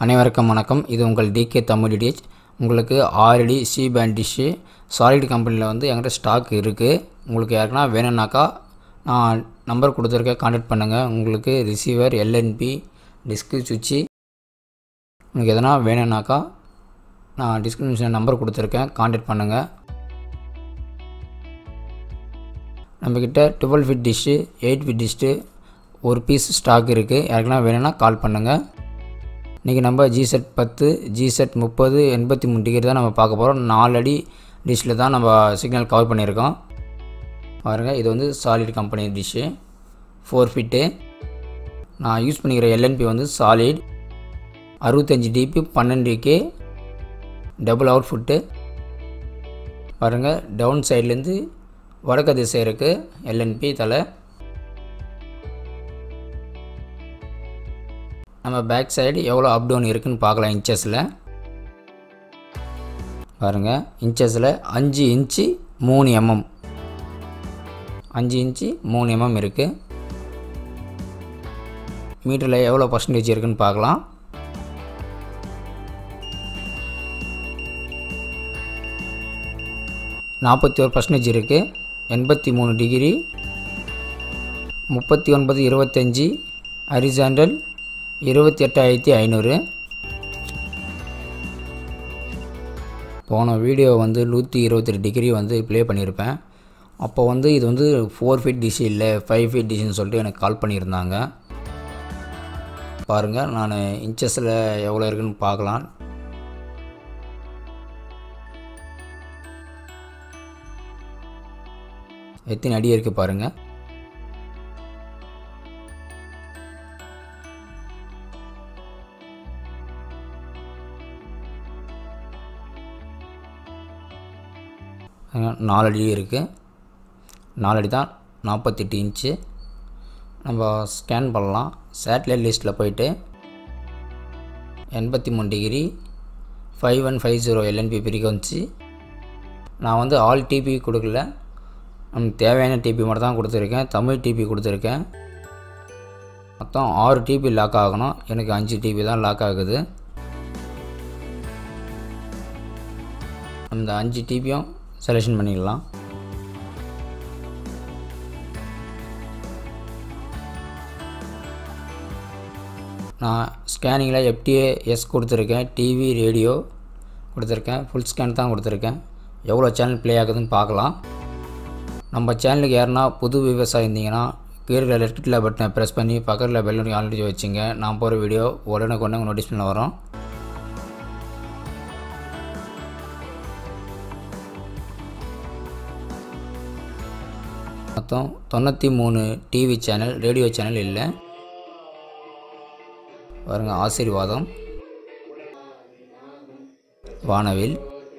அனைவருக்கும் வணக்கம் இது உங்கள் டிகே தமிழ் டிடிஹெச் உங்களுக்கு already C band dish solid கம்பெனியில் வந்து என்கிட்ட ஸ்டாக் இருக்குது உங்களுக்கு யாருக்குன்னா வேணும்னாக்கா நான் நம்பர் கொடுத்துருக்கேன் கான்டாக்ட் பண்ணுங்கள் உங்களுக்கு ரிசீவர் எல்என்பி டிஸ்க்கு சுவிட்சு உங்களுக்கு எதனா வேணும்னாக்கா நான் டிஸ்கிரிப்ஷன் நம்பர் கொடுத்துருக்கேன் கான்டாக்ட் பண்ணுங்கள் நம்மக்கிட்ட twelve feet dish eight feet dish ஒரு பீஸ் ஸ்டாக் இருக்குது யாருக்குன்னா வேணும்னா கால் பண்ணுங்கள் இன்றைக்கி நம்ம ஜிசெட் பத்து ஜிசெட் முப்பது எண்பத்தி மூணு டிகிரி தான் நம்ம பார்க்க போகிறோம் நாலு அடி டிஷ்ஷில் தான் நம்ம சிக்னல் கவர் பண்ணியிருக்கோம் பாருங்கள் இது வந்து solid company dish four feet நான் யூஸ் பண்ணிக்கிற எல்என்பி வந்து சாலிட் அறுபத்தஞ்சி டிபி பன்னெண்டு கே டபுள் அவுட் ஃபுட்டு பாருங்கள் டவுன் சைட்லேருந்து வடக்கு திசை இருக்குது எல்என்பி தலை நம்ம பேக் சைடு எவ்வளோ அப் டவுன் இருக்குதுன்னு பார்க்கலாம் இன்ச்சஸில் பாருங்கள் இன்ச்சஸில் அஞ்சு இன்ச்சு மூணு எம்எம் அஞ்சு இன்ச்சு மூணு எம்எம் இருக்குது மீட்டரில் எவ்வளோ பர்சன்டேஜ் இருக்குதுன்னு பார்க்கலாம் நாற்பத்தி ஒரு பர்சன்டேஜ் இருக்குது எண்பத்தி மூணு டிகிரி முப்பத்தி ஒன்பது இருபத்தஞ்சி ஹரிசாண்டல் இருபத்தி எட்டாயிரத்தி ஐநூறு போன வீடியோ வந்து நூற்றி இருபத்தெட்டு டிகிரி வந்து ப்ளே பண்ணியிருப்பேன் அப்போ வந்து இது வந்து ஃபோர் ஃபீட் டிஷ் இல்லை ஃபைவ் ஃபீட் டிஷ்னு சொல்லிட்டு எனக்கு கால் பண்ணியிருந்தாங்க பாருங்கள் நான் இன்ச்சஸில் எவ்வளோ இருக்குன்னு பார்க்கலாம் எத்தனை அடி இருக்குது பாருங்கள் நாலு அடி இருக்குது நாலு அடி தான் நாற்பத்தெட்டு இன்ச்சு நம்ம ஸ்கேன் பண்ணலாம் சேட்டலைட் லிஸ்ட்டில் போயிட்டு எண்பத்தி மூணு degree five one five zero LNB frequency நான் வந்து ஆல் டிபி கொடுக்கல நமக்கு தேவையான டிபி மட்டும் தான் கொடுத்துருக்கேன் தமிழ் டிபி கொடுத்துருக்கேன் மொத்தம் ஆறு டிபி லாக் ஆகணும் எனக்கு அஞ்சு டிபி தான் லாக் ஆகுது அந்த அஞ்சு டிபியும் செலெக்ஷன் பண்ணிக்கலாம் நான் ஸ்கேனிங்கில் எஃப்டிஏ எஸ் கொடுத்துருக்கேன் டிவி ரேடியோ கொடுத்துருக்கேன் ஃபுல் ஸ்கேன் தான் கொடுத்துருக்கேன் எவ்வளோ சேனல் ப்ளே ஆகுதுன்னு பார்க்கலாம் நம்ம சேனலுக்கு யாருன்னா புது விவசாயம் இருந்தீங்கன்னா கீழே லெஃப்ட்டில் பட்டனை ப்ரெஸ் பண்ணி பக்கத்தில் பெல் ஆல்ரெடி வச்சுங்க நான் போகிற வீடியோ உடனே கொண்டு நோட்டீஸ் பண்ண வரோம் மொத்தம் தொண்ணூற்றி மூணு டிவி சேனல் ரேடியோ சேனல் இல்லை பாருங்கள் ஆசீர்வாதம் வானவில்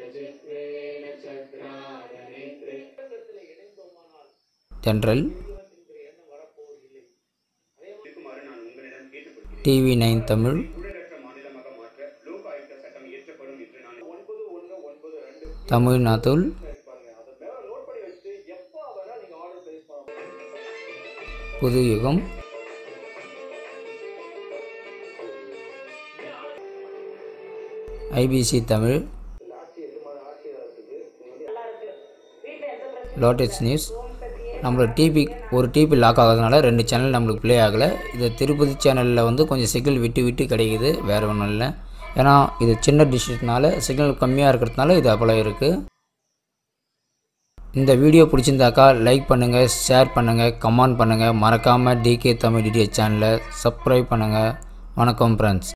தென்றல் டிவி நைன் தமிழ் தமிழ்நாத்துல் Puthu Yugam IBC Tamil lotus news நம்மளோட டிபி ஒரு டிபி லாக் ஆகிறதுனால ரெண்டு சேனல் நம்மளுக்கு ப்ளே ஆகலை இது திருப்பதி சேனலில் வந்து கொஞ்சம் சிக்னல் விட்டு விட்டு கிடைக்குது வேறு ஒன்றும் இல்லை ஏன்னா இது சின்ன டிஷ்னால சிக்னல் கம்மியாக இருக்கிறதுனால இது அப்போலாம் இருக்குது இந்த வீடியோ பிடிச்சிருந்தாக்கா லைக் பண்ணுங்கள் ஷேர் பண்ணுங்கள் கமெண்ட் பண்ணுங்கள் மறக்காமல் டிகே தமிழ் டிடிஎச் சேனலை சப்ஸ்கிரைப் பண்ணுங்கள் வணக்கம் ஃப்ரெண்ட்ஸ்